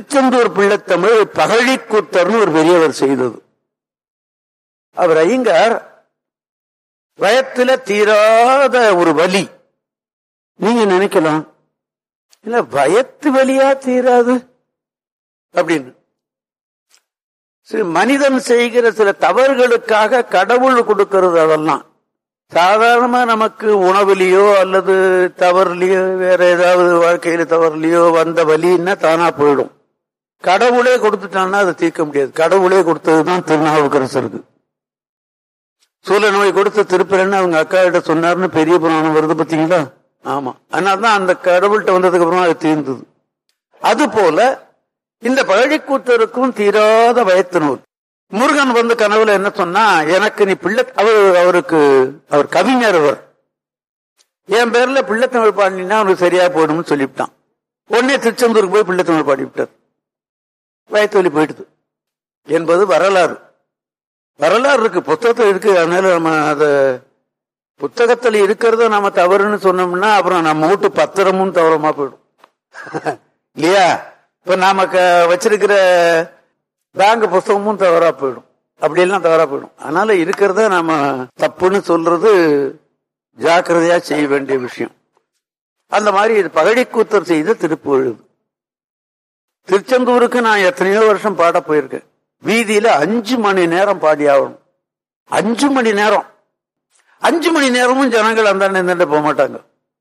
திருச்செந்தூர் பிள்ளைத்தமிழ் பகழிக்கூத்தர்னு ஒரு பெரியவர் செய்தது அவர் ஐயங்கார் வயத்துல தீராத ஒரு வலி நீங்க நினைக்கலாம் இல்ல வயத்து வலியா தீராது அப்படின்னு சரி, மனிதன் செய்கிற சில தவறுகளுக்காக கடவுள் கொடுக்கிறது அதெல்லாம் சாதாரணமா நமக்கு உணவுலயோ அல்லது தவறுலயோ வேற ஏதாவது வாழ்க்கையில தவறுலயோ வந்த வலின்னா தானா போயிடும் கடவுளே கொடுத்துட்டான்னா அதை தீர்க்க முடியாது கடவுளே கொடுத்ததுதான் திருநாவுக்கரசருக்கு சூழ நோய் கொடுத்த திருப்பிரன்னு அவங்க அக்கா கிட்ட சொன்னாருன்னு பெரிய புராணம் வருது பாத்தீங்களா ஆமா அதனாலதான் அந்த கடவுள்கிட்ட வந்ததுக்கு அப்புறம் அது தீர்ந்தது அது போல இந்த பழழிக்கூத்தருக்கும் தீராத வயத்து நூல் முருகன் வந்து கனவுல என்ன சொன்னா எனக்கு நீ பிள்ளை அவர் அவருக்கு அவர் கவிஞர் அவர் என் பேர்ல பிள்ளைத்தமிழ் பாடினா அவனுக்கு சரியா போயிடும்னு சொல்லிவிட்டான் உடனே திருச்செந்தூருக்கு போய் பிள்ளைத்தமிழ் பாடி விட்டார் வயத்து வலி போயிடுது என்பது வரலாறு வரலாறு இருக்கு புத்தகத்தில் இருக்கு அதனால நம்ம அத புத்தகத்துல இருக்கிறத நாம தவறுன்னு சொன்னோம்னா அப்புறம் நம்ம வீட்டு பத்திரமும் தவறமா போயிடும் இல்லையா இப்ப நாம க- வச்சிருக்கிற பேங்க் புஸ்தகமும் தவறா போயிடும் அப்படி எல்லாம் தவறா போயிடும் அதனால இருக்கிறத நாம தப்புன்னு சொல்றது ஜாக்கிரதையா செய்ய வேண்டிய விஷயம் அந்த மாதிரி இது பகழிக்கூத்தர் செய்த திருப்புழுது திருச்செந்தூருக்கு நான் எத்தனையோ வருஷம் பாட போயிருக்கேன் வீதியில அஞ்சு மணி நேரம் பாடி ஆகணும் அஞ்சு மணி நேரம் அஞ்சு மணி நேரமும் ஜனங்கள் அந்த இந்த போக மாட்டாங்க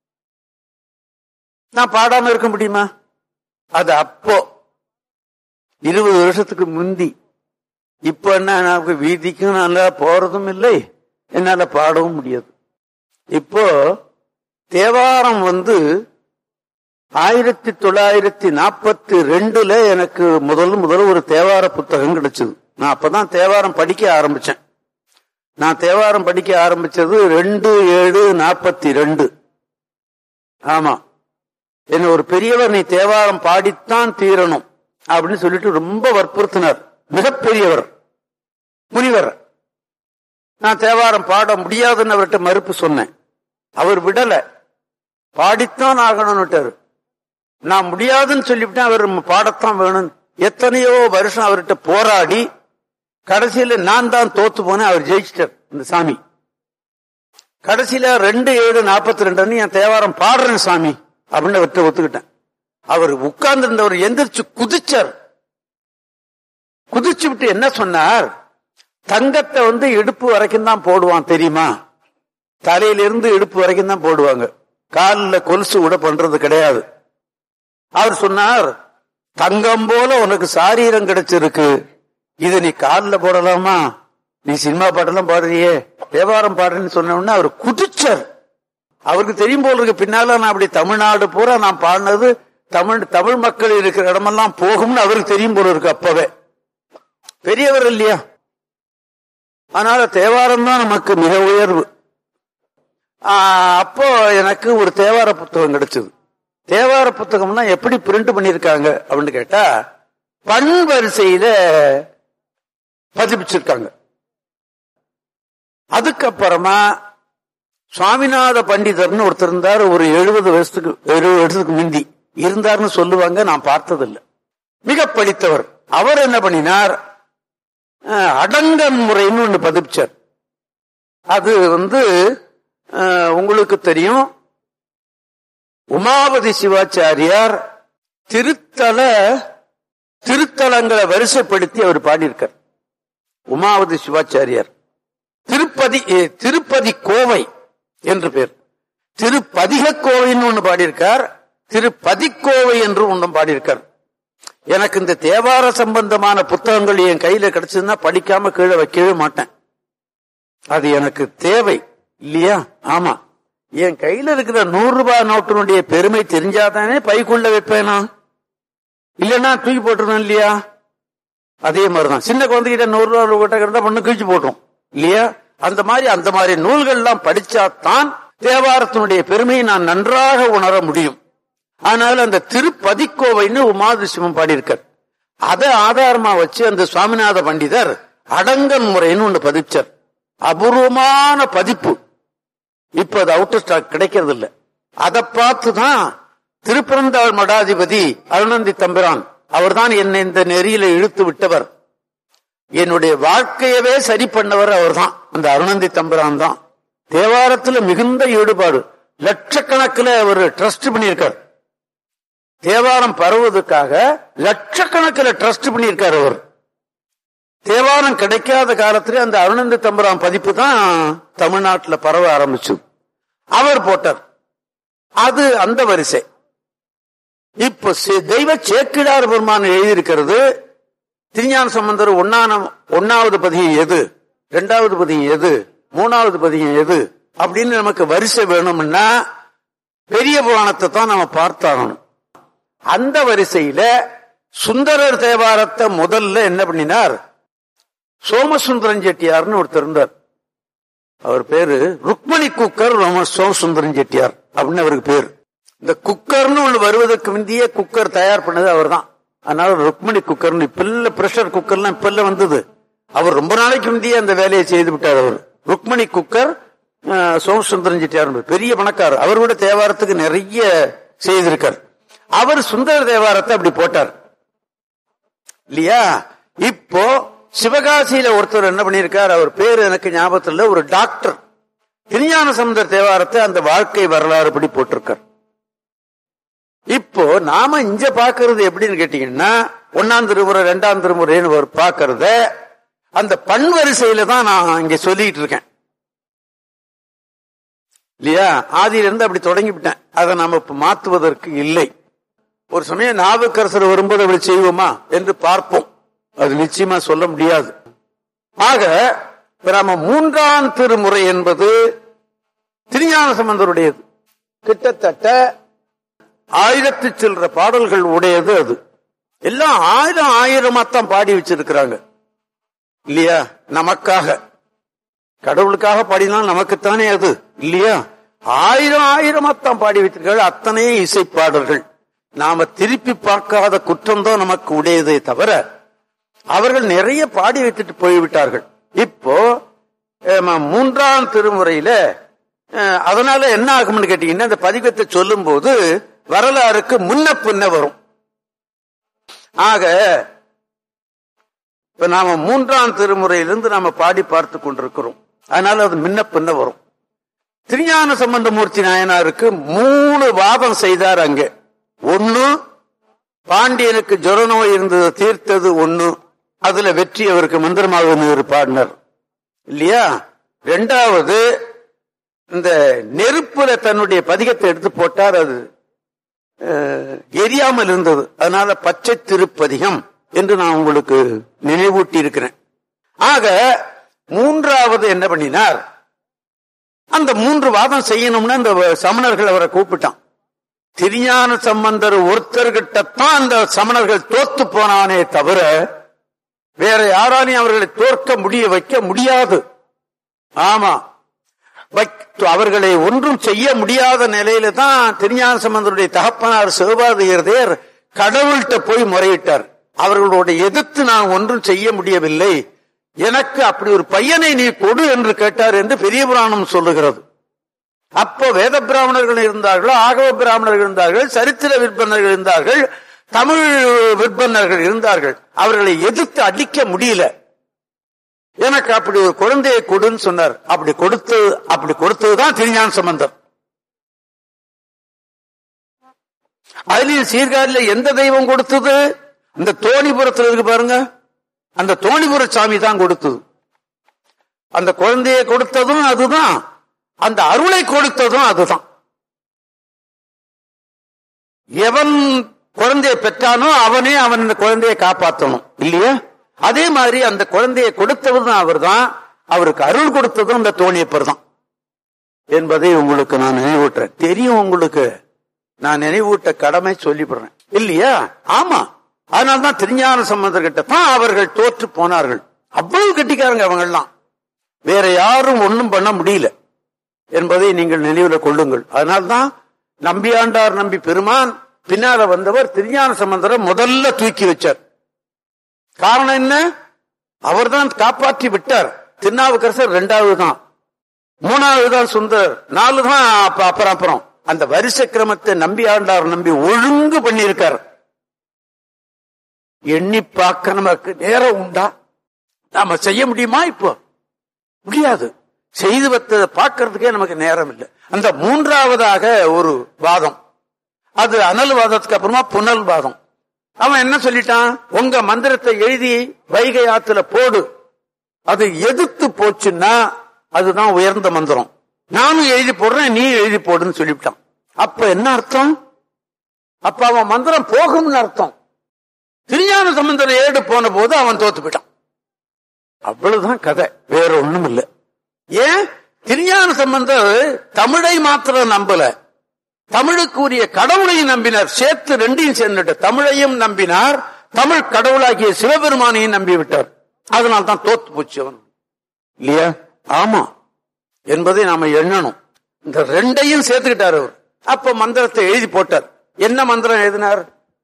நான் பாடாம இருக்க முடியுமா அது அப்போ இருபது வருஷத்துக்கு முந்தி இப்ப என்ன நமக்கு வீதிக்கும் நல்லா போறதும் இல்லை என்னால பாடவும் முடியாது இப்போ தேவாரம் வந்து ஆயிரத்தி தொள்ளாயிரத்தி நாற்பத்தி ரெண்டுல எனக்கு முதல் முதல் ஒரு தேவார புத்தகம் கிடைச்சது நான் அப்பதான் தேவாரம் படிக்க ஆரம்பிச்சேன் நான் தேவாரம் படிக்க ஆரம்பிச்சது ரெண்டு ஏழு நாற்பத்தி ரெண்டு ஆமா என்ன ஒரு பெரியவர் நீ தேவாரம் பாடித்தான் தீரணும் அப்படின்னு சொல்லிட்டு ரொம்ப வற்புறுத்தினார் மிகப்பெரியவர் முனிவர் நான் தேவாரம் பாட முடியாதுன்னு அவர்கிட்ட மறுப்பு சொன்னேன் அவர் விடல பாடித்தான் ஆகணும்னுட்டாரு நான் முடியாதுன்னு சொல்லிவிட்டேன் அவர் பாடத்தான் வேணும் எத்தனையோ வருஷம் அவர்கிட்ட போராடி கடைசியில நான் தான் தோத்து போனேன் அவர் ஜெயிச்சிட்டார் இந்த சாமி கடைசியில ரெண்டு ஏழு நாற்பத்தி ரெண்டு என் தேவாரம் பாடுறேன் சாமி அப்படின்னு அவர்கிட்ட ஒத்துக்கிட்டேன் அவர் உட்கார்ந்து இருந்தவர் எந்திரிச்சு குதிச்சார் குதிச்சு விட்டு என்ன சொன்னார் தங்கத்தை வந்து இடுப்பு வரைக்கும் தான் போடுவான் தெரியுமா தலையிலிருந்து இடுப்பு வரைக்கும் தான் போடுவாங்க காலில் கொலுசு கூட பண்றது கிடையாது அவர் சொன்னார் தங்கம் போல உனக்கு சாரீரம் கிடைச்சிருக்கு இதை நீ காலில் போடலாமா நீ சினிமா பாட்டெல்லாம் பாடுறியே தேவாரம் பாடுறேன்னு சொன்ன உடனே அவர் குதிச்சார் அவருக்கு தெரியும் போல இருக்கு பின்னால நான் அப்படி தமிழ்நாடு பூரா நான் பாடினது தமிழ் தமிழ் மக்கள் இருக்கிற இடமெல்லாம் போகும்னு அவருக்கு தெரியும் போல இருக்கு அப்பவே பெரியவர் இல்லையா அதனால தேவாரம் தான் நமக்கு மிக உயர்வு ஆஹ் அப்போ எனக்கு ஒரு தேவார புத்தகம் கிடைச்சது தேவார புத்தகம்னா எப்படி பிரிண்ட் பண்ணிருக்காங்க அப்படின்னு கேட்டா பண் வரிசையில பதிப்பிச்சிருக்காங்க அதுக்கப்புறமா சுவாமிநாத பண்டிதர்னு ஒருத்தர் இருந்தார் ஒரு எழுபது வருஷத்துக்கு எழுபது வருஷத்துக்கு முந்தி இருந்தார்னு சொல்லுவாங்க நான் பார்த்ததில்லை மிக படித்தவர் அவர் என்ன பண்ணினார் அஹ், அடங்கன் முறைன்னு ஒண்ணு பதிப்பிச்சார் அது வந்து அஹ், உங்களுக்கு தெரியும் உமாபதி சிவாச்சாரியார் திருத்தல திருத்தலங்களை வரிசைப்படுத்தி அவர் பாடியிருக்கார் உமாவதி சிவாச்சாரியார் திருப்பதி ஏ, திருப்பதி கோவை என்று பேர் திருப்பதிக கோவைன்னு ஒண்ணு பாடியிருக்கார் திருப்பதிக்கோவை என்று ஒன்றும் பாடியிருக்கார் எனக்கு இந்த தேவார சம்பந்தமான புத்தகங்கள் என் கையில கிடைச்சதுன்னா படிக்காம கீழே வைக்கவே மாட்டேன் அது எனக்கு தேவை இல்லையா ஆமா என் கையில இருக்கிற நூறு ரூபாய் நோட்டினுடைய பெருமை தெரிஞ்சாதானே பைக்குள்ள வைப்பேனா இல்லைன்னா தூக்கி போட்டுருவேன் இல்லையா அதே மாதிரிதான் சின்ன குழந்தைகிட்ட நூறு ரூபாய் கிட்ட கிட்ட பண்ணு கிழிச்சு போட்டுரும் இல்லையா அந்த மாதிரி அந்த மாதிரி நூல்கள்லாம் படிச்சாதான் தேவாரத்தினுடைய பெருமையை நான் நன்றாக உணர முடியும் ஆனால் அந்த திருப்பதிக்கோவைன்னு உமாதிசிவம் பாடியிருக்கார் அதை ஆதாரமா வச்சு அந்த சுவாமிநாத பண்டிதர் அடங்கன் முறைன்னு ஒண்ணு பதிச்சார் அபூர்வமான பதிப்பு இப்ப அது அவுட் ஸ்டாக் கிடைக்கிறது இல்ல அதை பார்த்துதான் திருப்பரந்தாள் மடாதிபதி அருணந்தி தம்பிரான் அவர்தான் என்னை இந்த நெறியில இழுத்து விட்டவர் என்னுடைய வாழ்க்கையவே சரி பண்ணவர் அவர்தான் அந்த அருணந்தி தம்புரான் தான் தேவாரத்துல மிகுந்த ஈடுபாடு லட்சக்கணக்கில் அவர் ட்ரஸ்ட் பண்ணியிருக்கார் தேவாரம் பரவுவதற்காக லட்சக்கணக்கில் ட்ரஸ்ட் பண்ணியிருக்கார் அவர் தேவாரம் கிடைக்காத காலத்துல அந்த அருணந்தி தம்புரான் பதிப்பு தான் தமிழ்நாட்டில் பரவ ஆரம்பிச்சது அவர் போட்டார் அது அந்த வரிசை இப்ப சி- தெய்வ சேக்கிடார் பெருமான் எழுதியிருக்கிறது திருஞான சம்பந்தர் ஒன்னான ஒன்னாவது பதியம் எது இரண்டாவது பதியம் எது மூணாவது பதியம் எது அப்படின்னு நமக்கு வரிசை வேணும்னா பெரிய புராணத்தை தான் நம்ம பார்த்தாகணும் அந்த வரிசையில சுந்தரர் தேவாரத்தை முதல்ல என்ன பண்ணினார் சோமசுந்தரன் செட்டியார்னு ஒருத்தர் இருந்தார் அவர் பேரு ருக்மணி குக்கர் ரோம சோமசுந்தரன் செட்டியார் அப்படின்னு அவருக்கு பேர் இந்த குக்கர்னு ஒண்ணு வருவதற்கு முந்தைய குக்கர் தயார் பண்ணது அவர்தான் அதனால ருக்மணி குக்கர்னு இப்ப இல்ல பிரஷர் குக்கர்லாம் இப்ப இல்ல வந்தது அவர் ரொம்ப நாளைக்கு முந்தைய அந்த வேலையை செய்து விட்டார் அவர் ருக்மணி குக்கர் அஹ், சோமசுந்தரன் செட்டியார் பெரிய பணக்காரர் அவர் கூட தேவாரத்துக்கு நிறைய செய்திருக்கார் அவர் சுந்தர தேவாரத்தை அப்படி போட்டார் இல்லையா இப்போ சிவகாசியில ஒருத்தர் என்ன பண்ணியிருக்கார் அவர் பேரு எனக்கு ஞாபகத்தில் இல்ல ஒரு டாக்டர் திருஞான சமுதர் தேவாரத்தை அந்த வாழ்க்கை வரலாறு படி போட்டிருக்கார் இப்போ நாம இங்க பாக்குறது எப்படின்னு கேட்டீங்கன்னா ஒன்னாம் திருமுறை ரெண்டாம் திருமுறைன்னு ஒரு பாக்குறத அந்த பண் வரிசையில தான் நான் இங்க சொல்லிட்டு இருக்கேன் இல்லையா ஆதியில இருந்து அப்படி தொடங்கிவிட்டேன் அதை நாம இப்ப மாத்துவதற்கு இல்லை ஒரு சமயம் நாவுக்கரசர் வரும்போது அப்படி செய்வோமா என்று பார்ப்போம் அது நிச்சயமா சொல்ல முடியாது ஆக இப்ப நாம மூன்றாம் திருமுறை என்பது திருஞான சம்பந்தருடையது கிட்டத்தட்ட ஆயிரத்தி சில்லற பாடல்கள் உடையது அது எல்லாம் ஆயிரம் ஆயிரமா தான் பாடி வச்சிருக்கிறாங்க இல்லையா நமக்காக கடவுளுக்காக பாடினால் நமக்குத்தானே அது இல்லையா ஆயிரம் ஆயிரமா தான் பாடி வைத்திருக்காங்க அத்தனையே இசை பாடல்கள் நாம திருப்பி பார்க்காத குற்றம் தான் நமக்கு உடையதே தவிர அவர்கள் நிறைய பாடி வைத்துட்டு போய்விட்டார்கள் இப்போ ஆமா, மூன்றாம் திருமுறையில அஹ், அதனால என்ன ஆகும்னு கேட்டீங்கன்னா இந்த பதிகத்தை சொல்லும் போது வரலாறுக்கு முன்ன பின்ன வரும் ஆக இப்ப நாம மூன்றாம் திருமுறையிலிருந்து நாம பாடி பார்த்து கொண்டிருக்கிறோம் அதனால அது முன்ன பின்ன வரும் திருஞான சம்பந்தமூர்த்தி நாயனாருக்கு மூணு வாதம் செய்தார் அங்கே ஒன்னு பாண்டியனுக்கு ஜுர நோய் இருந்தது தீர்த்தது ஒண்ணு அதுல வெற்றி அவருக்கு மந்திரமாக ஒரு பாடினர் இல்லையா ரெண்டாவது இந்த நெருப்புல தன்னுடைய பதிகத்தை எடுத்து போட்டார் அது அஹ், எரியாமல் இருந்தது அதனால பச்சை திருப்பதிகம் என்று நான் உங்களுக்கு நினைவூட்டி இருக்கிறேன் ஆக மூன்றாவது என்ன பண்ணினார் அந்த மூன்று வாதம் செய்யணும்னு அந்த சமணர்கள் அவரை கூப்பிட்டான் திருஞான சம்பந்தர் ஒருத்தர்கிட்டத்தான் அந்த சமணர்கள் தோத்து போனானே தவிர வேற யாராலையும் அவர்களை தோற்க முடிய வைக்க முடியாது ஆமா வைக்- அவர்களை ஒன்றும் செய்ய முடியாத நிலையில தான் திருஞான சம்பந்தருடைய தகப்பனார் சிவபாதையர் கடவுள்கிட்ட போய் முறையிட்டார் அவர்களோட எதிர்த்து நான் ஒன்றும் செய்ய முடியவில்லை எனக்கு அப்படி ஒரு பையனை நீ கொடு என்று கேட்டார் என்று பெரிய புராணம் சொல்லுகிறது அப்போ வேத பிராமணர்கள் இருந்தார்கள் ஆகவ பிராமணர்கள் இருந்தார்கள் சரித்திர விற்பனர்கள் இருந்தார்கள் தமிழ் விற்பனர்கள் இருந்தார்கள் அவர்களை எதிர்த்து அடிக்க முடியல எனக்கு அப்படி ஒரு குழந்தையை கொடுன்னு சொன்னார் அப்படி கொடுத்து அப்படி கொடுத்ததுதான் திருஞான சம்பந்தர் அதுலயும் சீர்காழில எந்த தெய்வம் கொடுத்தது இந்த தோணிபுரத்துல இருக்கு பாருங்க அந்த தோணிபுர சாமி தான் கொடுத்தது அந்த குழந்தையை கொடுத்ததும் அதுதான் அந்த அருளை கொடுத்ததும் அதுதான் எவன் குழந்தையை பெற்றானோ அவனே அவன் இந்த குழந்தையை காப்பாற்றணும் இல்லையா அதே மாதிரி அந்த குழந்தையை கொடுத்தவரும் அவர்தான் அவருக்கு அருள் கொடுத்ததும் அந்த தோணியப்பர் தான் என்பதை உங்களுக்கு நான் நினைவூட்டுறேன் தெரியும் உங்களுக்கு நான் நினைவூட்ட கடமை சொல்லிவிடுறேன் இல்லையா ஆமா அதனால்தான் திருஞான சம்பந்தர் கிட்ட தான் அவர்கள் தோற்று போனார்கள் அவ்வளவு கட்டிக்காரங்க அவங்கெல்லாம் வேற யாரும் ஒண்ணும் பண்ண முடியல என்பதை நீங்கள் நினைவில் கொள்ளுங்கள் அதனால்தான் நம்பியாண்டார் நம்பி பெருமான் பின்னால வந்தவர் திருஞான சம்பந்தரை முதல்ல தூக்கி வச்சார் காரணம் என்ன அவர்தான் காப்பாற்றி விட்டார் திருநாவுக்கரசர் ரெண்டாவது தான் மூணாவது தான் சுந்தர் நாலு தான் அப்ப- அப்புறம் அப்புறம் அந்த வரிசை கிரமத்தை நம்பி ஆண்டார் நம்பி ஒழுங்கு பண்ணியிருக்கார் எண்ணி பார்க்க நமக்கு நேரம் உண்டா நாம செய்ய முடியுமா இப்போ முடியாது செய்து வத்ததை பார்க்கறதுக்கே நமக்கு நேரம் இல்லை அந்த மூன்றாவதாக ஒரு வாதம் அது அனல் வாதத்துக்கு அப்புறமா புனல் வாதம் அவன் என்ன சொல்லிட்டான் உங்க மந்திரத்தை எழுதி வைகை ஆத்துல போடு அது எதிர்த்து போச்சுன்னா அதுதான் உயர்ந்த மந்திரம் நானும் எழுதி போடுறேன் நீ எழுதி போடுன்னு சொல்லிவிட்டான் அப்ப என்ன அர்த்தம் அப்ப அவன் மந்திரம் போகும்னு அர்த்தம் திருஞான சம்பந்தர் ஏடு போன போது அவன் தோத்து போயிட்டான் அவ்வளவுதான் கதை வேற ஒண்ணும் இல்ல ஏன் திருஞான சம்பந்தர் தமிழை மாத்திரம் நம்பல தமிழுக்குரிய கடவுளையும் நம்பினார் சேர்த்து ரெண்டையும் சேர்ந்துட்டு தமிழையும் நம்பினார் தமிழ் கடவுளாகிய சிவபெருமானையும் நம்பி விட்டார் அதனால தான் தோத்து போச்சு அவன் இல்லையா ஆமா என்பதை நாம எண்ணணும் இந்த ரெண்டையும் சேர்த்துக்கிட்டார் அவர் அப்ப மந்திரத்தை எழுதி போட்டார் என்ன மந்திரம் எழுதினார்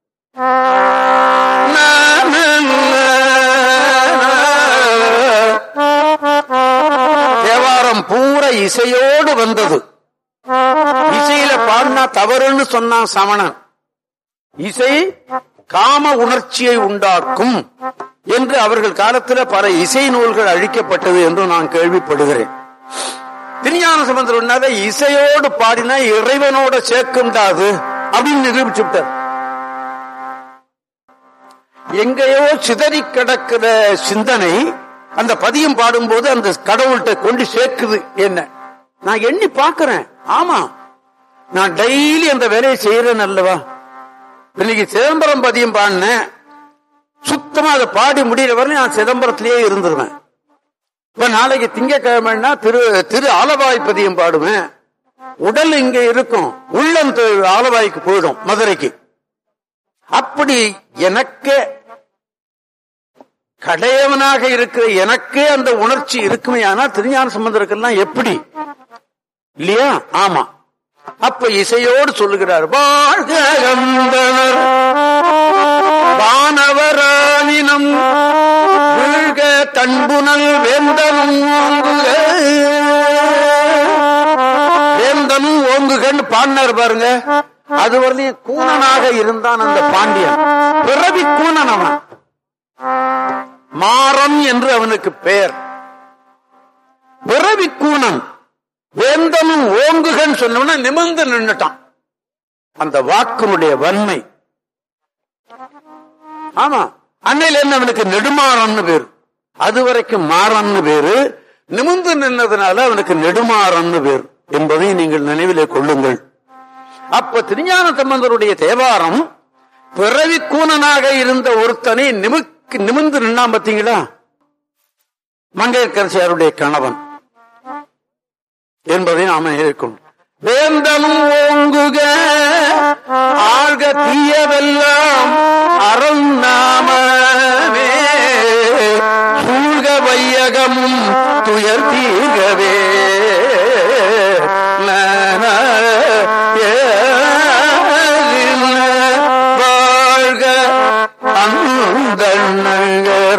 தேவாரம் பூரா இசையோடு வந்தது இசையில பாடினா தவறுன்னு சொன்னான் சமணன் இசை காம உணர்ச்சியை உண்டாக்கும் என்று அவர்கள் காலத்துல பல இசை நூல்கள் அழிக்கப்பட்டது என்று நான் கேள்விப்படுகிறேன் திருஞான சம்பந்தர் இசையோடு பாடினா இறைவனோட சேர்க்குண்டாது அப்படின்னு நிரூபிச்சு விட்டார் எங்கேயோ சிதறி கிடக்கிற சிந்தனை அந்த பதியம் பாடும்போது அந்த கடவுள்கிட்ட கொண்டு சேர்க்குது என்ன நான் எண்ணி பார்க்கிறேன் ஆமா நான் டெய்லி அந்த வேலையை செய்யறேன் அல்லவா இன்னைக்கு சிதம்பரம் பதியம் பாடினேன் சுத்தமா அதை பாடி முடிகிற வரை நான் சிதம்பரத்திலேயே இருந்துருவேன் இப்ப நாளைக்கு திங்கக்கிழமைன்னா திரு திரு ஆலவாய் பதியம் பாடுவேன் உடல் இங்க இருக்கும் உள்ளம் தி- ஆலவாய்க்கு போயிடும் மதுரைக்கு அப்படி எனக்கே கடையவனாக இருக்கிற எனக்கே அந்த உணர்ச்சி இருக்குமே ஆனா திருஞான சம்பந்தருக்கெல்லாம் எப்படி இல்லையா ஆமா அப்ப இசையோடு சொல்லுகிறார் வாழ்க அந்தணர் வானவராணினம் வீழ்க தன்புணல் வேந்தனும் ஓங்குக வேந்தனும் ஓங்குகன்னு பாடினார் பாருங்க அது வரலையும் கூணனாக இருந்தான் அந்த பாண்டியன் பிறவி கூணன் அவன் மாறன் என்று அவனுக்கு பெயர் பிறவி கூணன் வேந்தனும் ஓங்குகன்னு சொன்னவன நிமிர்ந்து நின்னுட்டான் அந்த வாக்கினுடைய வன்மை ஆமா அன்னையில இருந்து அவனுக்கு நெடுமாறன்னு பேரு அது வரைக்கும் மாறன்னு பேரு நிமிர்ந்து நின்னதுனால அவனுக்கு நெடுமாறன்னு பேரு என்பதை நீங்கள் நினைவிலே கொள்ளுங்கள் அப்ப திருஞான சம்பந்தருடைய தேவாரம் பிறவி கூனனாக இருந்த ஒருத்தனை நிமிக்கு நிமிர்ந்து நின்னான் பாத்தீங்களா மங்கையர்கரசியாருடைய கணவன் என்பதை நாம ஏற்கணும் வேந்தனும் ஓங்குக ஆழ்க தீயவெல்லாம் அறம் நாமமே சூழ்க வையகமும் துயர் தீர்கவே நன, ஏ, வாழ்க அந்தண்ணர்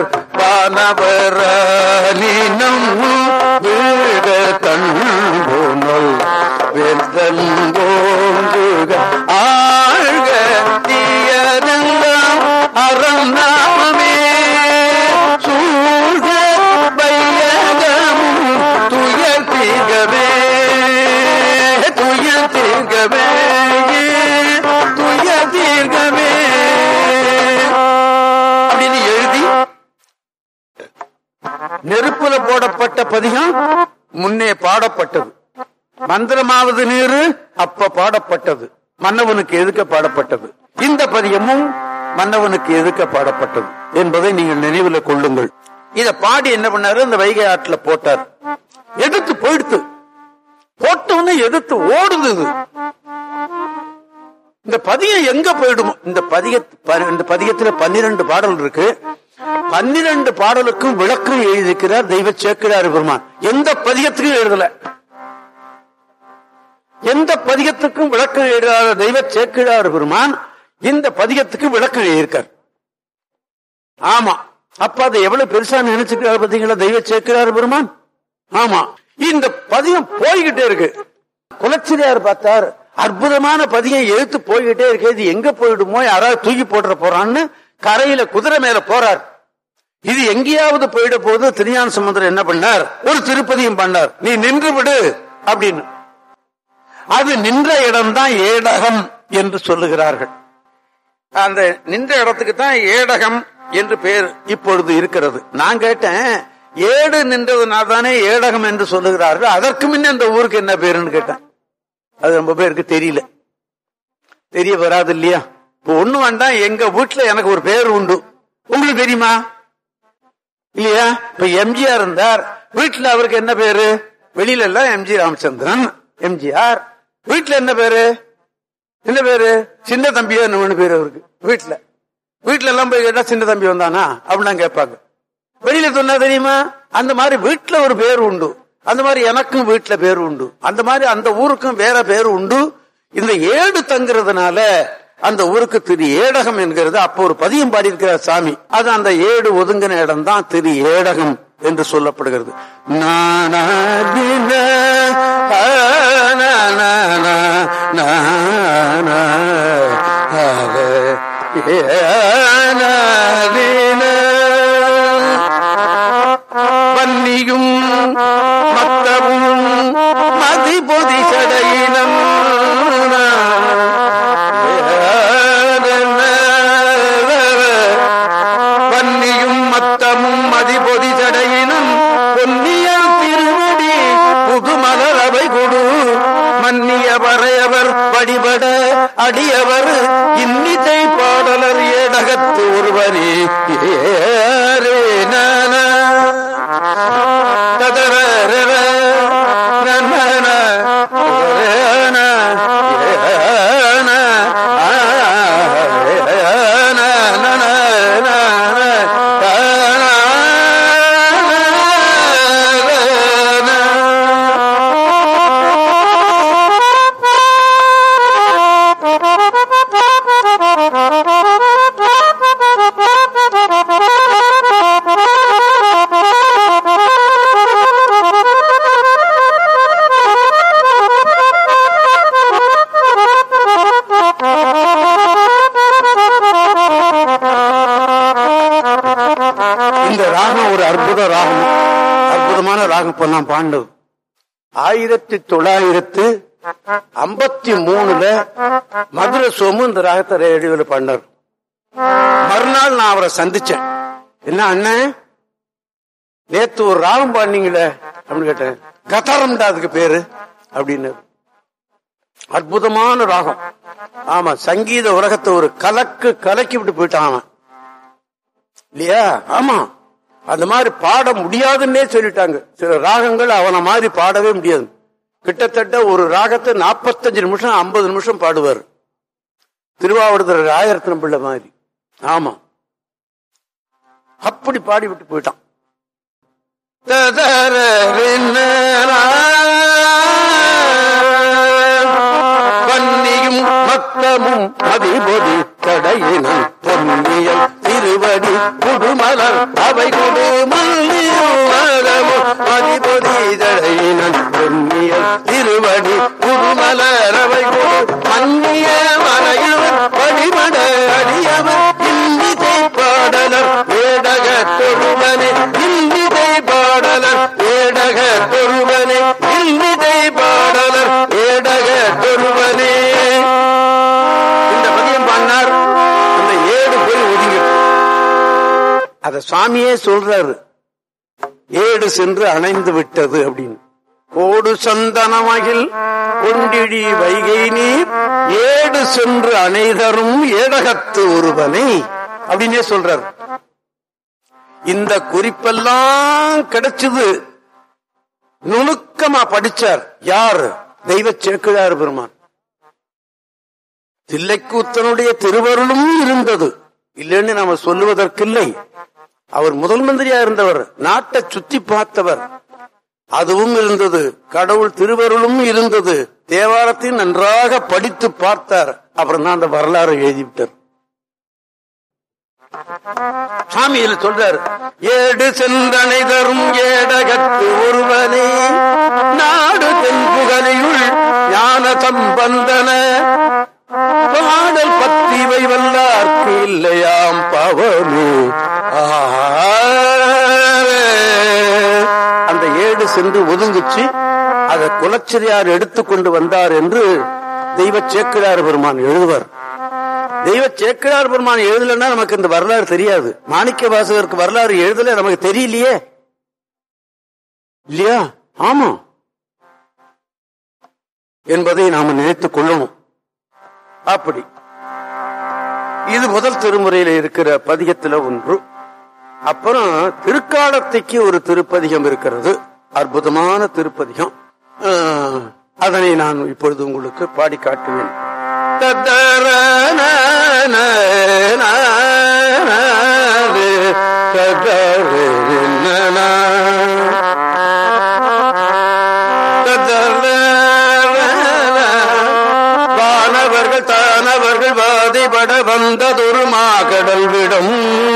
வானவராலினம் வீழ கண்புணல் வெந்தன் ஓங்குக ஆழ்க தீயரெல்லாம் அறம் நாமமே சூழ்க வையகமும் துயர் தீர்கவே துயர் தீர்கவே துயர் தீர்கவே அப்படின்னு எழுதி நெருப்புல போடப்பட்ட பதிகம் முன்னே பாடப்பட்டது மந்திரமாவது நீரு அப்ப பாடப்பட்டது மன்னவனுக்கு எதுக்க பாடப்பட்டது இந்த பதியமும் மன்னவனுக்கு எதுக்க பாடப்பட்டது என்பதை நீங்கள் நினைவில் கொள்ளுங்கள் இத பாடி என்ன பண்ணாரு இந்த வைகை ஆற்றுல போட்டார் எதிர்த்து போயிடுத்து போட்டவொன்னே எதிர்த்து ஓடுது இது. இந்த பதியம் எங்க போயிடும் இந்த பதிக ப- இந்த பதிகத்துல பன்னிரண்டு பாடல் இருக்கு பன்னிரண்டு பாடலுக்கும் விளக்கம் எழுதியிருக்கிறார் தெய்வ சேக்கிரார் பெருமான் எந்த பதிகத்துக்கும் எழுதல எந்த பதிகத்துக்கும் விளக்கம் எழுதாத தெய்வ சேக்கிழார் பெருமான் இந்த பதிகத்துக்கு விளக்கம் எழுதியிருக்கார் ஆமா அப்ப அதை எவ்வளவு பெருசா நினைச்சுக்கிறார் பாத்தீங்களா தெய்வ சேக்கிரார் பெருமான் ஆமா இந்த பதியம் போய்கிட்டே இருக்கு குலச்சிரியார் பார்த்தார் அற்புதமான பதியம் எழுத்து போய்கிட்டே இருக்கு இது எங்க போயிடுமோ யாராவது தூக்கி போட்டுற போறான்னு கரையில குதிரை மேல போறார் இது எங்கேயாவது போயிட போது திருஞான சமுத்திரம் என்ன பண்ணார் ஒரு திருப்பதியும் பண்ணார் நீ நின்று விடு அப்படின்னு அது நின்ற இடம்தான் ஏடகம் என்று சொல்லுகிறார்கள் அந்த நின்ற இடத்துக்கு தான் ஏடகம் என்று பெயர் இப்பொழுது இருக்கிறது நான் கேட்டேன் ஏடு நின்றதுனால தானே ஏடகம் என்று சொல்லுகிறார்கள் அதற்கு முன்ன இந்த ஊருக்கு என்ன பேருன்னு கேட்டேன் அது ரொம்ப பேருக்கு தெரியல தெரிய வராது இல்லையா இப்போ ஒண்ணு வேண்டாம் எங்க வீட்டுல எனக்கு ஒரு பேர் உண்டு உங்களுக்கு தெரியுமா இல்லையா இப்ப எம்ஜிஆர் இருந்தார் வீட்டுல அவருக்கு என்ன பேரு வெளியில எல்லாம் எம்ஜி ராமச்சந்திரன் எம்ஜிஆர் வீட்டுல என்ன பேரு என்ன பேரு சின்ன தம்பியா என்ன பேரு அவருக்கு வீட்டுல வீட்டுல எல்லாம் போய் கேட்டா சின்ன தம்பி வந்தானா அப்படிலாம் கேட்பாங்க வெளியில சொன்னா தெரியுமா அந்த மாதிரி வீட்டுல ஒரு பேர் உண்டு அந்த மாதிரி எனக்கும் வீட்டுல பேர் உண்டு அந்த மாதிரி அந்த ஊருக்கும் வேற பேர் உண்டு இந்த ஏடு தங்குறதுனால அந்த ஊருக்கு திரு ஏடகம் என்கிறது அப்போ ஒரு பதியம் பாடியிருக்கிறார் சாமி அது அந்த ஏடு ஒதுங்கின இடம் தான் திரு ஏடகம் என்று சொல்லப்படுகிறது நானா தின, ஆ, நா, நா, நா, நா, நா, ஆ, ஏ, நா, தின. வன்னியும் மத்தவும் மதிபொதி சடையினம் வன்னியும் மத்தமும் மதிபொதி சடையினம் பொன்னிய திருவடி புதுமலரவை கொடு மன்னிய வரையவர் வழிபட அடியவர் இன்னிசை பாடலர் ஏடகத்து ஒருவரே ஏரே நான ததரரர நன்னன ரேன ஏன ஆ ஏன நன நன இந்த ராகம் ஒரு அற்புத ராகம் அற்புதமான ராகம் இப்ப நான் பாண்டது ஆயிரத்தி தொள்ளாயிரத்து ஐம்பத்தி மூணுல மதுரை சோமு இந்த ராகத்தை ரேடியோல பண்ணார் மறுநாள் நான் அவரை சந்திச்சேன் என்ன அண்ணன் நேத்து ஒரு ராகம் பாடினீங்களே அப்படின்னு கேட்டேன் கதாரம்டா அதுக்கு பேரு அப்படின்னு அற்புதமான ராகம் ஆமா சங்கீத உலகத்தை ஒரு கலக்கு கலக்கி விட்டு போயிட்டான் அவன் இல்லையா ஆமா அந்த மாதிரி பாட முடியாதுன்னே சொல்லிட்டாங்க சில ராகங்கள் அவன மாதிரி பாடவே முடியாது கிட்டத்தட்ட ஒரு ராகத்தை நாற்பத்தஞ்சு நிமிஷம் ஐம்பது நிமிஷம் பாடுவார் திருவாவூர் ஆயிரத்தினம் பிள்ளை மாதிரி ஆமா அப்படி பாடி விட்டு போயிட்டான் வன்னியும் மத்தமும் மதிபொதி தடையினும் பொன்னியல் திருவடி புதுமலர் அவை கொடு மல்லியும் மலமும் மதிபொதி தடையினும் பொன்னியல் திருவடி புதுமலர் அவை கொடு மன்னிய மலையவர் வழிபட அடியவர் இன்னிசை பாடலர் ஏடக தொழுவனே இன்னிசை பாடலர் ஏடக தொழுவனே இன்னிசை பாடலர் ஏடக தொழுவனே இந்த பதியம் பாடினார் அந்த ஏடு போய் ஒதுங்கி அத சுவாமியே சொல்றாரு ஏடு சென்று அணைந்து விட்டது அப்படின்னு கோடு சந்தனமகில் கொண்டிடி வைகை நீர் ஏடு சென்று அணைதரும் ஏடகத்து ஒருவனை அப்படின்னே சொல்றார் இந்த குறிப்பெல்லாம் கிடைச்சது நுணுக்கமா படிச்சார் யார் தெய்வ சேக்கிழார் பெருமான் தில்லைக்கூத்தனுடைய திருவருளும் இருந்தது இல்லைன்னு நாம சொல்லுவதற்கில்லை அவர் முதல் மந்திரியா இருந்தவர் நாட்டை சுத்தி பார்த்தவர் அதுவும் இருந்தது கடவுள் திருவருளும் இருந்தது தேவாரத்தை நன்றாக படித்து பார்த்தார் அப்புறம் தான் அந்த வரலாறு எழுதிவிட்டார் சாமி இதுல சொல்றாரு ஏடு சென்றனை தரும் ஏடகத்து ஒருவனே நாடு தென்புகலியுள் ஞான சம்பந்தன பாடல் பற்றிவை வல்லார்க்கு இல்லையாம் பவமே அந்த ஏடு சென்று ஒதுங்குச்சு அதை குலச்சிரியார் எடுத்துக்கொண்டு வந்தார் என்று தெய்வ சேக்கிழார் பெருமான் எழுதுவார் தெய்வ சேக்கிழார் பெருமான் எழுதலன்னா நமக்கு இந்த வரலாறு தெரியாது மாணிக்க வாசகருக்கு வரலாறு எழுதல நமக்கு தெரியலையே இல்லையா ஆமா என்பதை நாம நினைத்துக் கொள்ளணும் அப்படி இது முதல் திருமுறையில இருக்கிற பதிகத்துல ஒன்று அப்புறம் திருக்காலத்தைக்கு ஒரு திருப்பதிகம் இருக்கிறது அற்புதமான திருப்பதிகம் அஹ், அதனை நான் இப்பொழுது உங்களுக்கு பாடி காட்டுவேன் வானவர்கள் தானவர்கள் வாதிபட வந்ததொரு மாகடல் விடும்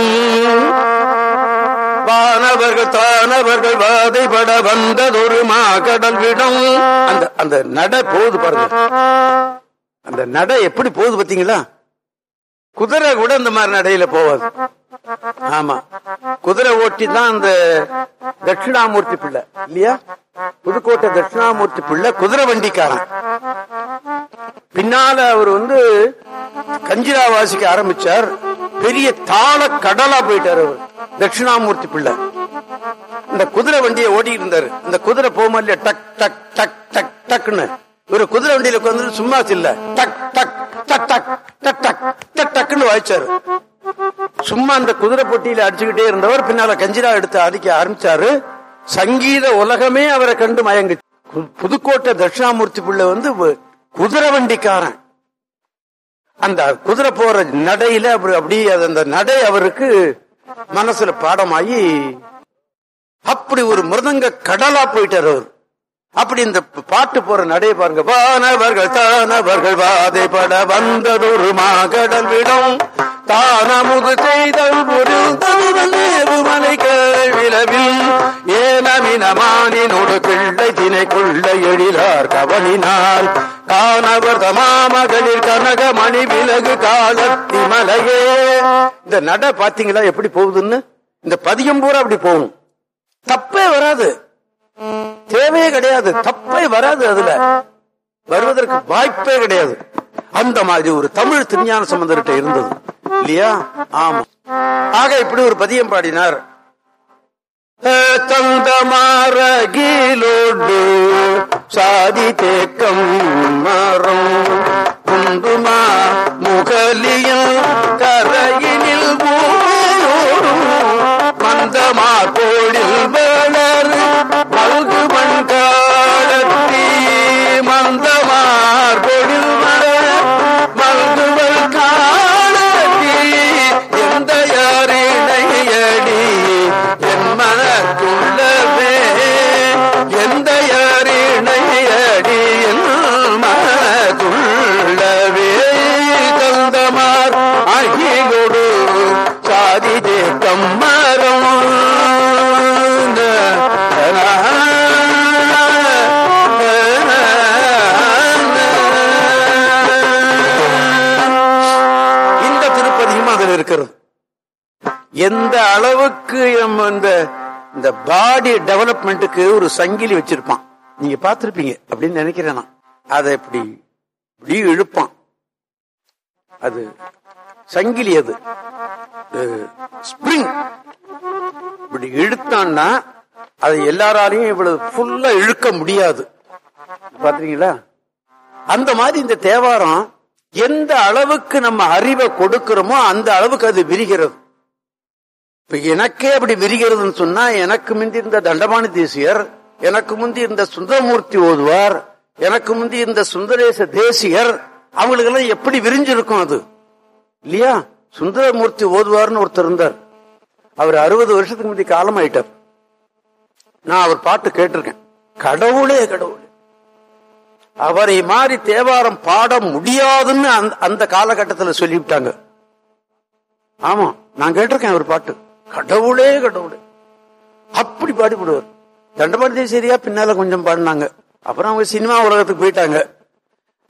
வானவர்கள் தானவர்கள் வாதைபட வந்ததொரு மாகடல் விடும் அந்த அந்த நட போகுது பாருங்க அந்த நடை எப்படி போகுது பாத்தீங்களா குதிரை கூட இந்த மாதிரி நடையில போவாது ஆமா குதிரை ஓட்டி தான் அந்த தட்சிணாமூர்த்தி பிள்ளை இல்லையா புதுக்கோட்டை தட்சிணாமூர்த்தி பிள்ளை குதிரை வண்டிக்காரன் பின்னால அவர் வந்து கஞ்சிரா வாசிக்க ஆரம்பிச்சார் பெரிய தாள கடலா போயிட்டார் அவர் தட்சிணாமூர்த்தி பிள்ளை இந்த குதிரை வண்டியை ஓட்டிட்டு இருந்தாரு இந்த குதிரை போகுமா இல்லையா டக் டக் டக் டக் டக்னு ஒரு குதிரை வண்டியில உட்கார்ந்து சும்மா இல்ல டக் டக் டக் டக் டக் டக் டக் டக்னு வாய்ச்சாரு சும்மா அந்த குதிரை பொட்டியில அடிச்சுக்கிட்டே இருந்தவர் பின்னால கஞ்சிரா எடுத்து அடிக்க ஆரம்பிச்சாரு சங்கீத உலகமே அவரை கண்டு மயங்கு புதுக்கோட்டை தட்சிணாமூர்த்தி பிள்ளை வந்து வ- குதிரை வண்டிக்காரன் அந்த குதிரை போற நடையில அப்படி அப்படியே அது அந்த நடை அவருக்கு மனசுல பாடமாயி அப்படி ஒரு மிருதங்க கடலா போயிட்டார் அவர் அப்படி இந்த பாட்டு போற நடைய பாருங்க வானவர்கள் தானவர்கள் வாதைப்பட வந்ததொரு மாகடல் விடும் தானமுது செய்தல் மலை கேள்விலவில் ஏனமினமானினோடு பிள்ளை தினை கொள்ள எழிலார் கவனினால் காணவர் தமாமகளிர் கனக மணி விலகு காலத்தி மலையே இந்த நட பாத்தீங்களா எப்படி போகுதுன்னு இந்த பதியம் பூரா அப்படி போகும் தப்பே வராது தேவையே கிடையாது தப்பே வராது அதுல வருவதற்கு வாய்ப்பே கிடையாது அந்த மாதிரி ஒரு தமிழ் திருஞான சம்பந்தர்கிட்ட இருந்தது இல்லையா ஆமா ஆக இப்படி ஒரு பதியம் பாடினார் தந்தமாரகிலோடு சாதி தேக்கம் மரம் குண்டுமா முகலியில் கரையினில் ஊரோடும் மந்தமார் கோடில் வளர் மல்கு மண்காடத்தி மந்தமார் கோடில் வளர் மல்குவல் காடத்தி எந்த யாரிணையடி என் மனத்துள்ளவே எந்த யாரிணையடி என் மனத்துள்ளவே தந்தமார் அகிலோடு சாதி தேக்கம் மரம் இந்த திருப்பதியும் அதில் இருக்கிறது எந்த அளவுக்கு நம்ம இந்த இந்த பாடி டெவலப்மெண்ட்டுக்கு ஒரு சங்கிலி வச்சிருப்பான் நீங்க பார்த்திருப்பீங்க அப்படின்னு நினைக்கிறேன் நான் அதை இப்படி இப்படி இழுப்பான் அது சங்கிலி அது ஸ்பிரிங் இப்படி இழுத்தான்னா அது எல்லாராலையும் இவ்வளவு ஃபுல்லா இழுக்க முடியாது பாத்தீங்களா அந்த மாதிரி இந்த தேவாரம் எந்த அளவுக்கு நம்ம அறிவை கொடுக்கிறோமோ அந்த அளவுக்கு அது விரிகிறது இப்ப எனக்கே அப்படி விரிகிறதுன்னு சொன்னா எனக்கு முந்தி இருந்த தண்டபாணி தேசியர் எனக்கு முந்தி இருந்த சுந்தரமூர்த்தி ஓதுவார் எனக்கு முந்தி இருந்த சுந்தரேச தேசியர் அவங்களுக்கெல்லாம் எப்படி விரிஞ்சிருக்கும் அது இல்லையா சுந்தரமூர்த்தி ஓதுவார்னு ஒருத்தர் இருந்தார் அவர் அறுபது வருஷத்துக்கு முந்தி காலம் ஆயிட்டார் நான் அவர் பாட்டு கேட்டிருக்கேன் கடவுளே கடவுளே அவரை மாதிரி தேவாரம் பாட முடியாதுன்னு அந்த- அந்த காலகட்டத்தில் சொல்லிவிட்டாங்க ஆமா நான் கேட்டிருக்கேன் அவர் பாட்டு கடவுளே கடவுளே அப்படி பாடிவிடுவார் தண்டபாணி சரியா பின்னால கொஞ்சம் பாடினாங்க அப்புறம் அவங்க சினிமா உலகத்துக்கு போயிட்டாங்க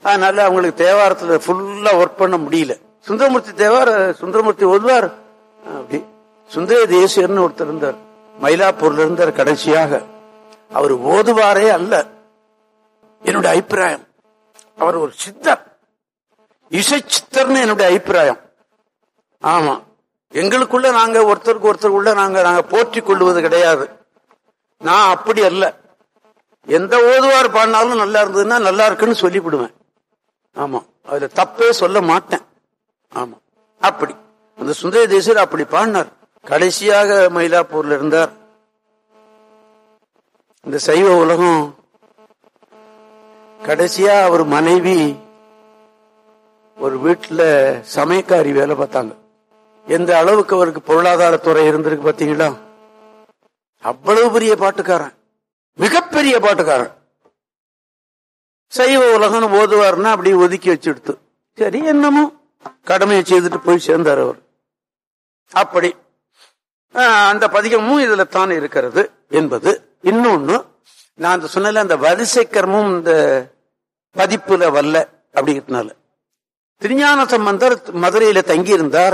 அதனால அவங்களுக்கு தேவாரத்துல ஃபுல்லா ஒர்க் பண்ண முடியல சுந்தரமூர்த்தி தேவார சுந்தரமூர்த்தி ஓதுவார் அப்படி சுந்தர தேசியர்னு ஒருத்தர் இருந்தார் மயிலாப்பூர்ல இருந்தார் கடைசியாக அவர் ஓதுவாரே அல்ல என்னுடைய அபிப்பிராயம் அவர் ஒரு சித்தர் இசை சித்தர்னு என்னுடைய அபிப்பிராயம் ஆமா எங்களுக்குள்ள நாங்க ஒருத்தருக்கு ஒருத்தருக்குள்ள நாங்க நாங்க போற்றிக் கொள்வது கிடையாது நான் அப்படி அல்ல எந்த ஓதுவார் பாடினாலும் நல்லா இருந்ததுன்னா நல்லா இருக்குன்னு சொல்லிவிடுவேன் ஆமா அதுல தப்பே சொல்ல மாட்டேன் ஆமா அப்படி அந்த சுந்தர தேசர் அப்படி பாடினார் கடைசியாக மயிலாப்பூர்ல இருந்தார் இந்த சைவ உலகம் கடைசியா அவர் மனைவி ஒரு வீட்டுல சமயக்காரி வேலை பார்த்தாங்க எந்த அளவுக்கு அவருக்கு பொருளாதாரத்துறை இருந்திருக்கு பாத்தீங்களா அவ்வளவு பெரிய பாட்டுக்காரன் மிகப்பெரிய பாட்டுக்காரன் சைவ உலகம் ஓதுவார்னா அப்படி ஒதுக்கி வச்சுடுத்து சரி என்னமோ கடமையை செய்துட்டு போய் சேர்ந்தார் அவர் அப்படி ஆஹ், அந்த பதிகமும் இதுல தான் இருக்கிறது என்பது இன்னொன்னு நான் அந்த சொன்னல அந்த வரிசை கர்மம் இந்த பதிப்புல வரல அப்படிங்கிறதுனால திருஞான சம்பந்தர் மதுரையில தங்கியிருந்தார்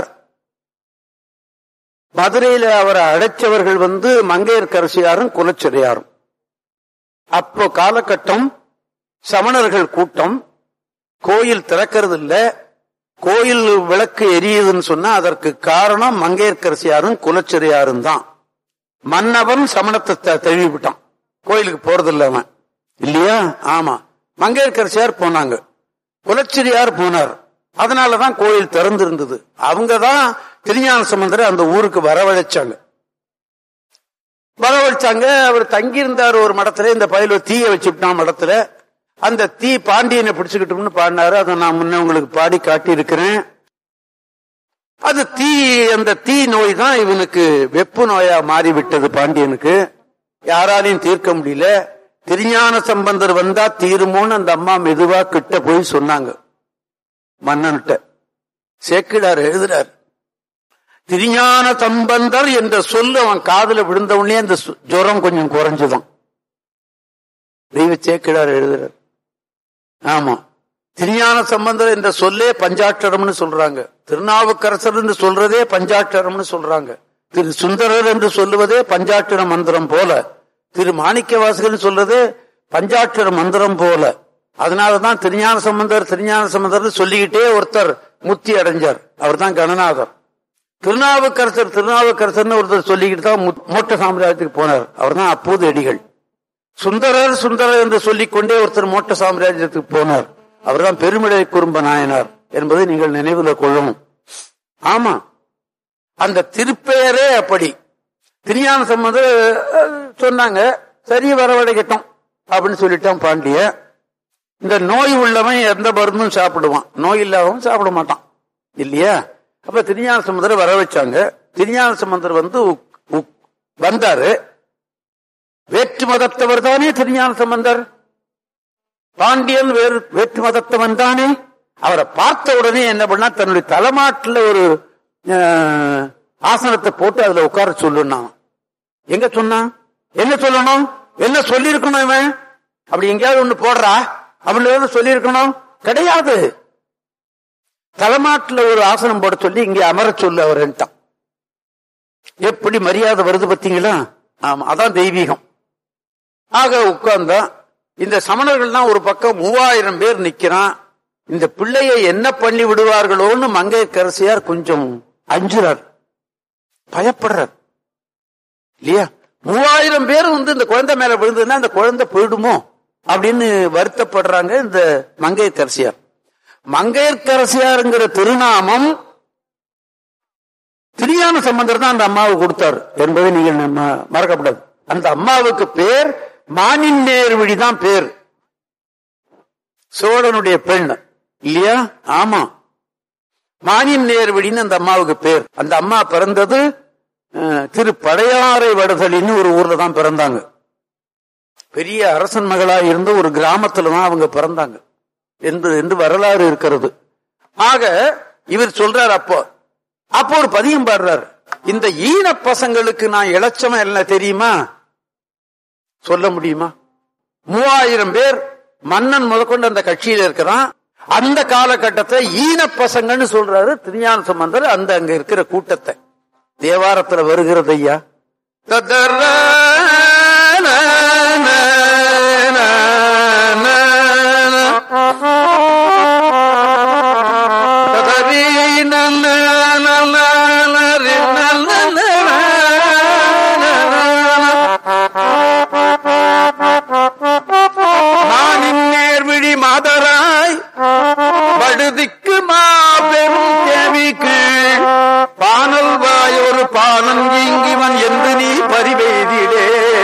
மதுரையில அவரை அழைச்சவர்கள் வந்து மங்கையர்கரசியாரும் குலச்சிறையாரும் அப்போ காலகட்டம் சமணர்கள் கூட்டம் கோயில் திறக்கிறது இல்ல கோயில் விளக்கு எரியுதுன்னு சொன்னா அதற்கு காரணம் மங்கையர்கரசியாரும் குலச்சிறையாரும் தான் மன்னவன் சமணத்தை த- தழுவி விட்டான் கோயிலுக்கு போறது இல்ல அவன் இல்லையா ஆமா மங்கையர்கரசியார் போனாங்க குலச்சிரியார் போனார் அதனாலதான் கோயில் திறந்திருந்தது அவங்க தான் திருஞான சம்பந்தரை அந்த ஊருக்கு வரவழைச்சாங்க வரவழைச்சாங்க அவர் தங்கியிருந்தார் ஒரு மடத்துல இந்த பயில தீய வச்சுட்டான் மடத்துல அந்த தீ பாண்டியனை பிடிச்சுக்கிட்டோம்னு பாடினாரு அதை நான் முன்ன உங்களுக்கு பாடி காட்டி இருக்கிறேன் அது தீ அந்த தீ நோய் தான் இவனுக்கு வெப்பு நோயா மாறிவிட்டது பாண்டியனுக்கு யாராலையும் தீர்க்க முடியல திருஞான சம்பந்தர் வந்தா தீருமோன்னு அந்த அம்மா மெதுவா கிட்ட போய் சொன்னாங்க மன்னன்கிட்ட சேக்கிடார் எழுதுறார் திருஞான சம்பந்தர் என்ற சொல்லு அவன் காதுல விழுந்த உடனே அந்த சு- ஜுரம் கொஞ்சம் குறைஞ்சுதான் தெய்வ சேக்கிடார் எழுதுறார் ஆமா திருஞான சம்பந்தர் என்ற சொல்லே பஞ்சாட்சரம்னு சொல்றாங்க திருநாவுக்கரசர் என்று சொல்றதே பஞ்சாட்சரம்னு சொல்றாங்க திரு சுந்தரர் என்று சொல்லுவதே பஞ்சாட்சர மந்திரம் போல திரு மாணிக்கவாசகர் சொல்றதே பஞ்சாட்சர மந்திரம் போல அதனாலதான் திருஞான சம்பந்தர் திருஞான சம்பந்தர் சொல்லிக்கிட்டே ஒருத்தர் முத்தி அடைஞ்சார் அவர் தான் கணநாதர் திருநாவுக்கரசர் திருநாவுக்கரசர்னு ஒருத்தர் சொல்லிக்கிட்டு தான் மு- மோட்ட சாம்ராஜ்யத்துக்கு போனார் அவர் தான் அப்போது அடிகள் சுந்தரர் சுந்தரர் என்று சொல்லிக் கொண்டே ஒருத்தர் மோட்ட சாம்ராஜ்யத்துக்கு போனார் அவர்தான் பெருமிழை குறும்ப நாயனார் என்பதை நீங்கள் நினைவுல கொள்ளணும் ஆமா அந்த திருப்பெயரே அப்படி திருஞான சம்பந்தர் அஹ், சொன்னாங்க சரி வரவழைக்கட்டும் அப்படின்னு சொல்லிட்டான் பாண்டிய இந்த நோய் உள்ளவன் எந்த மருந்தும் சாப்பிடுவான் நோய் இல்லாதவன் சாப்பிட மாட்டான் இல்லையா அப்ப திருஞான சம்பந்தர் வர வச்சாங்க திருஞான சம்பந்தர் வந்து உக்- உக்- வந்தாரு வேற்று மதத்தவர் தானே திருஞான சம்பந்தர் பாண்டியன் வேறு வேற்று மதத்தவன் தானே அவரை பார்த்த உடனே என்ன பண்ணா தன்னுடைய தலைமாட்டுல ஒரு அஹ், ஆசனத்தை போட்டு அதுல உட்கார சொல்லுனான் எங்க சொன்னான் என்ன சொல்லணும் என்ன சொல்லியிருக்கணும் இவன் அப்படி எங்கேயாவது ஒண்ணு போடுறா அப்படின்னு சொல்லியிருக்கணும் கிடையாது தலைமாட்டுல ஒரு ஆசனம் போட சொல்லி இங்க அமர சொல்லு அவர்ன்ட்டான் எப்படி மரியாதை வருது பாத்தீங்களா ஆமா அதான் தெய்வீகம் ஆக உட்கார்ந்தா இந்த சமணர்கள்லாம் ஒரு பக்கம் மூவாயிரம் பேர் நிக்கிறான் இந்த பிள்ளையை என்ன பண்ணி விடுவார்களோன்னு மங்கையரசியார் கொஞ்சம் அஞ்சுறார் பயப்படுறார் இல்லையா மூவாயிரம் பேர் வந்து இந்த குழந்தை மேல விழுந்ததுன்னா அந்த குழந்தை போயிடுமோ அப்படின்னு வருத்தப்படுறாங்க இந்த மங்கையரசியார் மங்கையர்க்கரசியாருங்கிற திருநாமம் திருஞான சம்பந்தர் தான் அந்த அம்மாவுக்கு கொடுத்தார் என்பதை நீங்கள் நம்ம மறக்கப்படாது அந்த அம்மாவுக்கு பேர் மானின் நேர்வழி தான் பேர் சோழனுடைய பெண் இல்லையா ஆமா மானின் நேர்வழின்னு அந்த அம்மாவுக்கு பேர் அந்த அம்மா பிறந்தது அஹ், திரு பழையாறை வடுதலின்னு ஒரு ஊர்ல தான் பிறந்தாங்க பெரிய அரசன் மகளா இருந்த ஒரு கிராமத்துல தான் அவங்க பிறந்தாங்க என்று என்று வரலாறு இருக்கிறது ஆக இவர் சொல்றார் அப்போ அப்போ ஒரு பதியம் பாடுறார் இந்த ஈன பசங்களுக்கு நான் இலட்சம் என்ன தெரியுமா சொல்ல முடியுமா மூவாயிரம் பேர் மன்னன் முதற்கொண்டு அந்த கட்சியில இருக்கிறான் அந்த காலகட்டத்தை ஈன பசங்கன்னு சொல்றாரு திருஞான சம்பந்தர் அந்த அங்க இருக்கிற கூட்டத்தை தேவாரத்துல வருகிறது ஐயா ததர மானின் நேர்விழி மாதராய் படுதிக்கு மாபெரும் தேவிக்கு பானல் வாயொரு பானன் இங்கிவன் என்று நீ பரிவேதிடே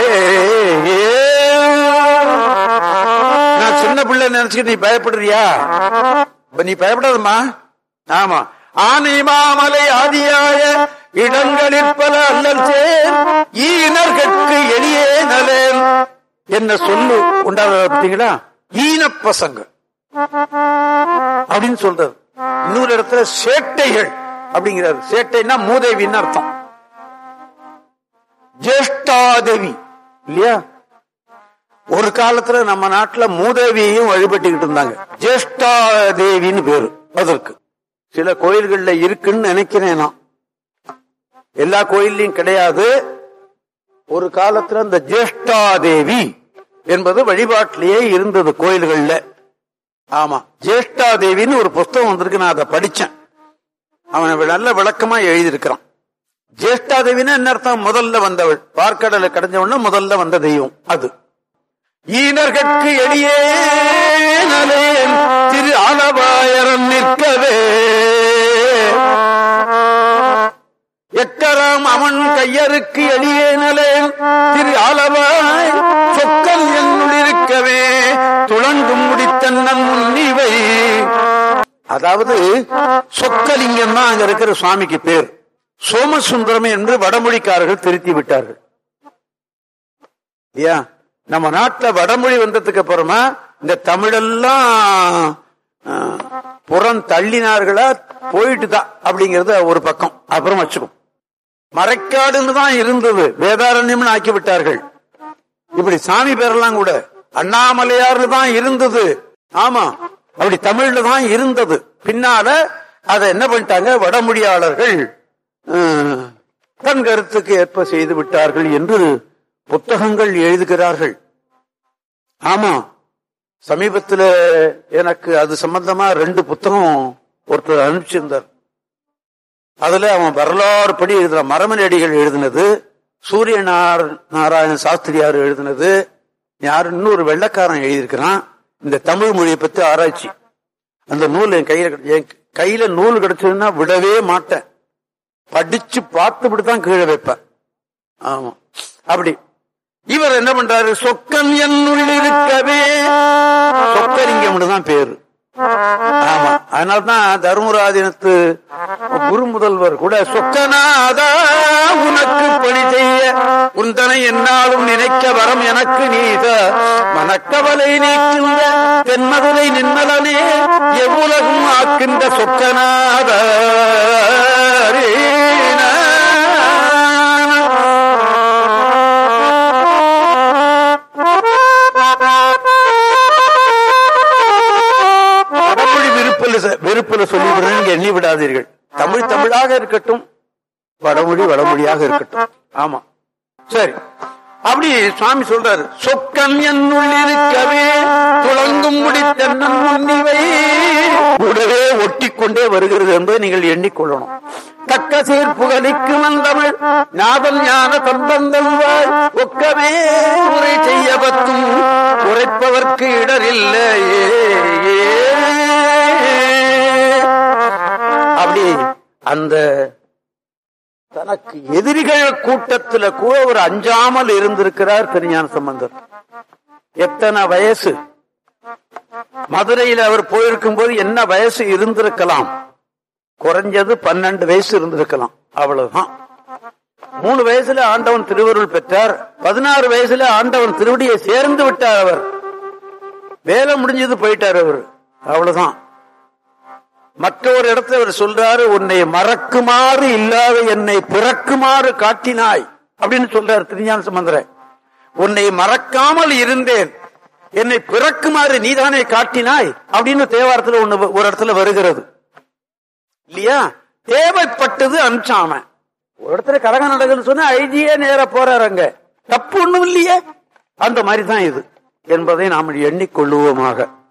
நான் சின்ன பிள்ளை நினைச்சுக்கிட்டு நீ பயப்படுறியா இப்ப நீ பயப்படாதம்மா ஆமா ஆனை மாமலை ஆதியாய இடங்களில் பல அல்லல் சேர் ஈனர்கட்கு எளியே நலேன் என்ன சொல்லு உண்டாத பார்த்தீங்களா ஈன பசங்க அப்படின்னு சொல்றாரு இன்னொரு இடத்துல சேட்டைகள் அப்படிங்கிறாரு சேட்டைன்னா மூதேவின்னு அர்த்தம் ஜேஷ்டாதேவி இல்லையா ஒரு காலத்துல நம்ம நாட்டுல மூதேவியையும் வழிபட்டுக்கிட்டு இருந்தாங்க ஜேஷ்டாதேவின்னு பேரு அதற்கு சில கோயில்கள்ல இருக்குன்னு நினைக்கிறேன் நான் எல்லா கோயில்லையும் கிடையாது ஒரு காலத்துல இந்த ஜேஷ்டாதேவி என்பது வழிபாட்டிலேயே இருந்தது கோயில்கள்ல ஆமா ஜேஷ்டாதேவின்னு ஒரு புஸ்தகம் வந்திருக்கு நான் அதை படிச்சேன் அவன் நல்ல விளக்கமா எழுதியிருக்கிறான் ஜேஷ்டாதேவின்னு என்ன அர்த்தம் முதல்ல வந்தவள் பார்க்கடலை கடைஞ்சவன முதல்ல வந்த தெய்வம் அது ஈனர்கட்கு எளியே நலேன் திரு ஆலவாயரன் நிற்கவே எக்கராம் அவன் கையருக்கு எளியே நலேன் திரு ஆலவாய் சொக்கல் என்னுளிருக்கவே துளங்கும் முடித்தன்னன் முன்னிவை அதாவது சொக்கலிங்கம் தான் அங்க இருக்கிற சுவாமிக்கு பேர் சோமசுந்தரம் என்று வடமொழிக்காரர்கள் திருத்தி விட்டார்கள் ஐயா நம்ம நாட்டுல வடமொழி வந்ததுக்கு அப்புறமா இந்த தமிழெல்லாம் ஆஹ், புறம் தள்ளினார்களா போயிட்டு தான் அப்படிங்கறது ஒரு பக்கம் அப்புறம் வச்சுக்கும் மறைக்காடுன்னு தான் இருந்தது வேதாரண்யம்னு ஆக்கி விட்டார்கள் இப்படி சாமி பேரெல்லாம் கூட அண்ணாமலையார்னு தான் இருந்தது ஆமா அப்படி தமிழ்ல தான் இருந்தது பின்னால அதை என்ன பண்ணிட்டாங்க வடமொழியாளர்கள் ஆஹ், தன் கருத்துக்கு ஏற்ப செய்து விட்டார்கள் என்று புத்தகங்கள் எழுதுகிறார்கள் ஆமா சமீபத்துல எனக்கு அது சம்பந்தமா ரெண்டு புத்தகம் ஒருத்தர் அனுப்பிச்சிருந்தார் அதுல அவன் வரலாறு படி எழுதுற மரமனடிகள் எழுதினது சூரிய நார- நாராயண சாஸ்திரியார் எழுதினது யாரு இன்னொரு வெள்ளக்காரன் எழுதியிருக்கிறான் இந்த தமிழ் மொழியை பத்தி ஆராய்ச்சி அந்த நூல் என் கையில கிடை- என் கையில நூல் கிடைச்சதுன்னா விடவே மாட்டேன் படிச்சு பார்த்துவிட்டு தான் கீழே வைப்பேன் ஆமா அப்படி இவர் என்ன பண்றாரு சொக்கன் என்னுள் இருக்கவே சொக்கலிங்கம் தான் பேரு ஆமா அதனால்தான் தர்மராஜனத்து குரு முதல்வர் கூட சொக்கநாதா உனக்கு பணி செய்ய உந்தனை என்னாலும் நினைக்க வரம் எனக்கு நீத மனக்கவலை நீக்கின்ற தென்மதுரை நின்னலனே எவ்வுலகும் ஆக்கின்ற சொக்கநாத வடமொழி விருப்பில் வெறுப்பில் சொல்லிவிடுறேன் நீங்க எண்ணி விடாதீர்கள் தமிழ் தமிழாக இருக்கட்டும் வடமொழி வடமொழியாக இருக்கட்டும் ஆமா சரி அப்படி சுவாமி சொல்றாரு சொக்கன் என்னுள் இருக்கவே துளங்கும் முடி தென்னன் முன்னிவை கூடவே ஒட்டிக்கொண்டே வருகிறது என்பதை நீங்கள் எண்ணிக்கொள்ளணும் தக்க சீர் புகழிக்கு வந்தமிழ் நாதல் ஞான தந்தந்தல்வாய் ஒக்கவே உரை செய்ய பத்தும் உரைப்பவர்க்கு இடரில்லையே அப்படி அந்த தனக்கு எதிரிகள் கூட்டத்துல கூட ஒரு அஞ்சாமல் இருந்திருக்கிறார் திருஞான சம்பந்தர் எத்தனை வயசு மதுரையில் அவர் போயிருக்கும் போது என்ன வயசு இருந்திருக்கலாம் குறைஞ்சது பன்னெண்டு வயசு இருந்திருக்கலாம் அவ்வளவுதான் மூணு வயசுல ஆண்டவன் திருவருள் பெற்றார் பதினாறு வயசுல ஆண்டவன் திருவடியை சேர்ந்து விட்டார் அவர் வேலை முடிஞ்சது போயிட்டார் அவர் அவ்வளவுதான் மற்றொரு இடத்துல அவர் சொல்றாரு உன்னை மறக்குமாறு இல்லாத என்னை பிறக்குமாறு காட்டினாய் அப்படின்னு சொல்றாரு திருஞான சம்பந்தர உன்னை மறக்காமல் இருந்தேன் என்னை பிறக்குமாறு நீதானே காட்டினாய் அப்படின்னு தேவாரத்துல ஒண்ணு ஒரு இடத்துல வருகிறது இல்லையா தேவைப்பட்டது அனுப்பிச்சாம ஒரு இடத்துல கரகம் நடக்குதுன்னு சொன்னா ஐஜியே நேர போறாரு அங்க தப்பு ஒண்ணும் இல்லையே அந்த மாதிரி தான் இது என்பதை நாம் எண்ணிக்கொள்ளுவோமாக